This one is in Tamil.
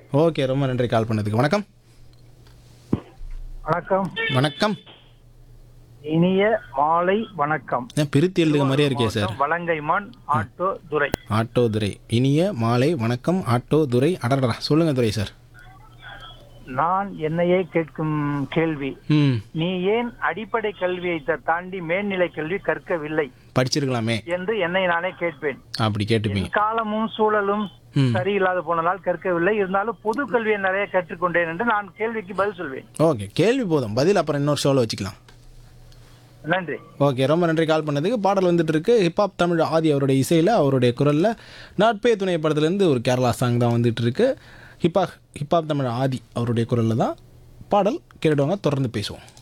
ஓகே ரொம்ப நன்றி கால் பண்ணதுக்கு வணக்கம் வணக்கம் வணக்கம் இனிய மாலை வணக்கம் ஏன் பிரித்து எழுதுக மாதிரியே இருக்கே sir Valangaiman auto Durai auto Durai இனிய மாலை வணக்கம் ஆட்டோ துரை அடடா சொல்லுங்க துரை சார் நான் என்னையே கேட்கும் கேள்வி ம் நீ ஏன் அடிப்படை கல்வியை த- தாண்டி மேல்நிலை கல்வி கற்கவில்லை படிச்சிருக்கலாமே என்று என்னை நானே கேட்பேன் அப்படி கேட்டுப்பீங்க காலமும் சூழலும் ம் சரியில்லாத போனதால் கற்கவில்லை இருந்தாலும் பொது கல்வியை நிறைய கற்றுக்கொண்டேன் என்று நான் கேள்விக்கு பதில் சொல்வேன் ஓகே கேள்வி போதும் பதில் அப்புறம் இன்னொரு ஷோவில் வச்சுக்கலாம் நன்றி ஓகே ரொம்ப நன்றி கால் பண்ணதுக்கு பாடல் வந்துட்டு இருக்கு ஹிப்ஹாப் தமிழ் ஆதி அவருடைய இசையில் அவருடைய குரலில் நாட்பே துணை படத்துலேருந்து ஒரு கேரளா சாங் தான் வந்துட்டு இருக்கு ஹிப்ஹாப் ஹிப்ஹாப் தமிழ் ஆதி அவருடைய குரலில் தான் பாடல் கேட்டுவாங்க தொடர்ந்து பேசுவோம்